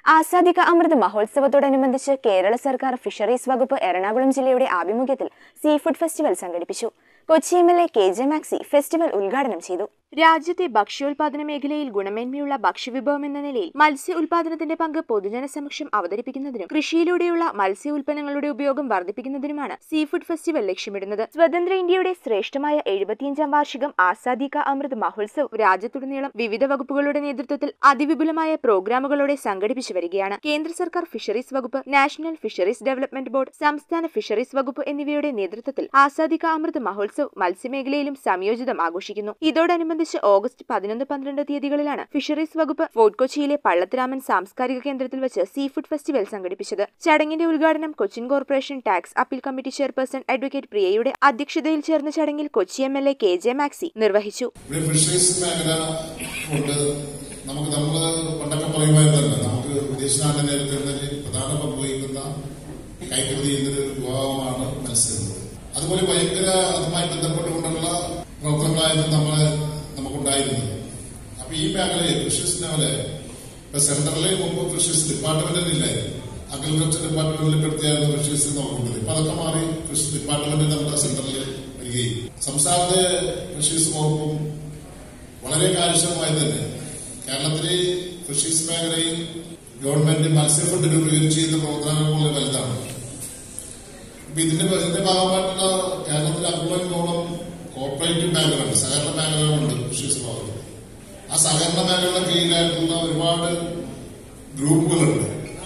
ആസാദിക അമൃത് മഹോത്സവത്തോടനുബന്ധിച്ച് കേരള സർക്കാർ ഫിഷറീസ് വകുപ്പ് എറണാകുളം ജില്ലയുടെ ആഭിമുഖ്യത്തിൽ സീ ഫുഡ് ഫെസ്റ്റിവൽ സംഘടിപ്പിച്ചു Kochi M L A K J Maxy festival ഉദ്ഘാടനം ചെയ്തു രാജ്യത്തെ ഭക്ഷ്യോൽപാദന മേഖലയിൽ ഗുണമേന്മയുള്ള ഭക്ഷ്യവിഭവം എന്ന നിലയിൽ മത്സ്യ ഉൽപാദനത്തിന്റെ പങ്ക് പൊതുജന സമക്ഷം അവതരിപ്പിക്കുന്നതിനും കൃഷിയിലൂടെയുള്ള മത്സ്യ ഉൽപ്പന്നങ്ങളുടെ ഉപയോഗം വർദ്ധിപ്പിക്കുന്നതിനുമാണ് സീ ഫുഡ് ഫെസ്റ്റിവൽ ലക്ഷ്യമിടുന്നത് സ്വതന്ത്ര ഇന്ത്യയുടെ ശ്രേഷ്ഠമായ എഴുപത്തിയഞ്ചാം വാർഷികം ആസാദി കാ അമൃത് മഹോത്സവ് രാജ്യത്തുടനീളം വിവിധ വകുപ്പുകളുടെ നേതൃത്വത്തിൽ അതിവിപുലമായ പ്രോഗ്രാമുകളോടെ സംഘടിപ്പിച്ചു വരികയാണ് കേന്ദ്ര സർക്കാർ ഫിഷറീസ് വകുപ്പ് നാഷണൽ ഫിഷറീസ് ഡെവലപ്മെന്റ് ബോർഡ് സംസ്ഥാന ഫിഷറീസ് വകുപ്പ് എന്നിവയുടെ നേതൃത്വത്തിൽ ആസാദി കാ അമൃത് മഹോത്സവ് മത്സ്യമേഖലയിലും സംയോജിതം ആഘോഷിക്കുന്നു ഇതോടനുബന്ധിച്ച് ഓഗസ്റ്റ് പതിനൊന്ന് പന്ത്രണ്ട് തീയതികളിലാണ് ഫിഷറീസ് വകുപ്പ് ഫോർട്ട് കൊച്ചിയിലെ പള്ളത്തിരാമൻ സാംസ്കാരിക കേന്ദ്രത്തിൽ വെച്ച് സീ ഫുഡ് ഫെസ്റ്റിവൽ സംഘടിപ്പിച്ചത് ചടങ്ങിന്റെ ഉദ്ഘാടനം Cochin corporation tax appeal committee chairperson advocate പ്രിയയുടെ അധ്യക്ഷതയിൽ ചേർന്ന ചടങ്ങിൽ Kochi M L A K J Maxy നിർവഹിച്ചു ഇവിടെ ഫിഷറീസ് മേഖല കൊണ്ട് നമുക്ക് നമ്മൾ പണ്ടൊക്കെ പറയുമായിരുന്നല്ലോ നമുക്ക് വിദേശ നാട്ടിൽ നേരിടുന്നതിൽ പ്രധാന പങ്ക് വഹിക്കുന്ന കയറ്റുമതി ചെയ്യുന്നൊരു വിഭാഗമാണ് മത്സ്യം അതുപോലെ ഭയങ്കര അതുമായി ബന്ധപ്പെട്ടുകൊണ്ടുള്ള പ്രവർത്തനങ്ങളായിരുന്നു നമ്മളെ നമുക്കുണ്ടായിരുന്നത് അപ്പൊ ഈ മേഖലയിൽ ഫിഷറീസ് മേഖല ഇപ്പൊ സെൻട്രലിൽ മുമ്പ് ഫിഷറീസ് ഡിപ്പാർട്ട്മെന്റിലില്ലായിരുന്നു അഗ്രികൾച്ചർ ഡിപ്പാർട്ട്മെന്റിൽ പെടുത്തിയായിരുന്നു ഫിഷറീസ് നോക്കുന്നത് ഇപ്പൊ അതൊക്കെ മാറി ഫിഷറീസ് ഡിപ്പാർട്ട്മെന്റ് നമ്മുടെ സെൻട്രലിൽ വരികയും സംസ്ഥാനത്തെ ഫിഷറീസ് വകുപ്പും വളരെ കാര്യക്ഷമമായി തന്നെ കേരളത്തിലെ ഫിഷറീസ് മേഖലയിൽ ഗവൺമെന്റ് മത്സ്യഫണ്ട് രൂപീകരിച്ച് ചെയ്യുന്ന പ്രവർത്തനങ്ങൾ വളരെ വലുതാണ് ഇപ്പൊ ഇതിന്റെ ഇതിന്റെ ഭാഗമായിട്ടുള്ള കേരളത്തിലെ അമ്പതിനോളം കോർപ്പറേറ്റീവ് മേഖലകളുണ്ട് സഹകരണ മേഖലകളുണ്ട് ഫിഷറീസ് ഭാഗത്ത് ആ സഹകരണ മേഖലയുടെ കീഴിലായിട്ടുള്ള ഒരുപാട് ഗ്രൂപ്പുകളുണ്ട്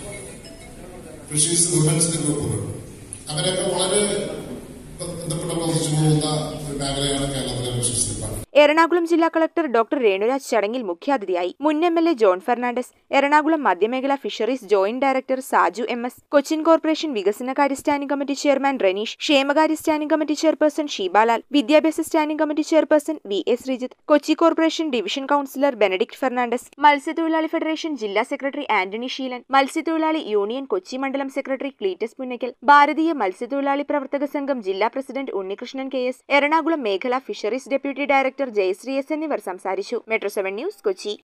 ഫിഷറീസ് വിമൻസിന്റെ ഗ്രൂപ്പുകൾ അവരൊക്കെ വളരെ ബന്ധപ്പെട്ട് പ്രവർത്തിച്ചു പോകുന്ന ഒരു മേഖലയാണ് കേരളത്തിലെ ഫിഷറീസ് ഡിപ്പാർട്ട്മെന്റ് എറണാകുളം ജില്ലാ കളക്ടർ ഡോക്ടർ രേണുരാജ് ചടങ്ങിൽ മുഖ്യാതിഥിയായി മുൻ M L A John Fernandez Ernakulam മധ്യമേഖല fisheries joint director Saju M S Cochin corporation വികസനകാര്യ സ്റ്റാൻഡിംഗ് കമ്മിറ്റി ചെയർമാൻ റനീഷ് ക്ഷേമകാര്യ സ്റ്റാൻഡിംഗ് കമ്മിറ്റി ചെയർപേഴ്സൺ ഷീബാലാൽ വിദ്യാഭ്യാസ standing committee chairperson V S Sreejith Kochi corporation division councillor Benedict Fernandez മത്സ്യത്തൊഴിലാളി ഫെഡറേഷൻ ജില്ലാ സെക്രട്ടറി ആന്റണി ഷീലൻ മത്സ്യത്തൊഴിലാളി യൂണിയൻ കൊച്ചി മണ്ഡലം സെക്രട്ടറി ക്ലീറ്റസ് പുന്നയ്ക്കൽ ഭാരതീയ മത്സ്യത്തൊഴിലാളി പ്രവർത്തക സംഘം ജില്ലാ president Unnikrishnan K S Ernakulam മേഖല fisheries deputy director Jayasree S എന്നിവർ സംസാരിച്ചു മെട്രോ സെവൻ ന്യൂസ് കൊച്ചി